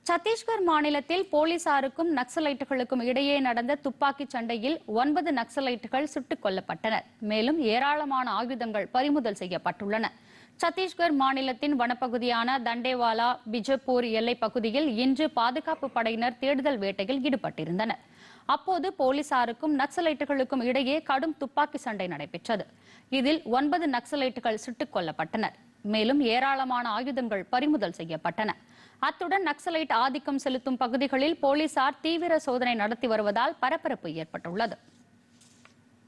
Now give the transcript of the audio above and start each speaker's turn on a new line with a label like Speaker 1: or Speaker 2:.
Speaker 1: சத்தீஸ்கர் மாநிலத்தில் போலீசாருக்கும் நக்சலைட்டுகளுக்கும் இடையே நடந்த துப்பாக்கிச் சண்டையில் ஒன்பது நக்சலைட்டுகள் சுட்டுக் கொல்லப்பட்டனர் மேலும் ஏராளமான ஆயுதங்கள் பறிமுதல் செய்யப்பட்டுள்ளன சத்தீஸ்கர் மாநிலத்தின் வனப்பகுதியான தண்டேவாலா பிஜப்பூர் எல்லைப் பகுதியில் இன்று பாதுகாப்பு படையினர் தேடுதல் வேட்டையில் ஈடுபட்டிருந்தனர் அப்போது போலீசாருக்கும் நக்சலைட்டுகளுக்கும் இடையே கடும் துப்பாக்கி சண்டை நடைபெற்றது இதில் ஒன்பது நக்சலைட்டுகள் சுட்டுக் கொல்லப்பட்டனர் மேலும் ஏராளமான ஆயுதங்கள் பறிமுதல் செய்யப்பட்டன அத்துடன் நக்சலைட் ஆதிக்கம் செலுத்தும் பகுதிகளில் போலீசார் தீவிர சோதனை நடத்தி வருவதால் பரபரப்பு ஏற்பட்டுள்ளது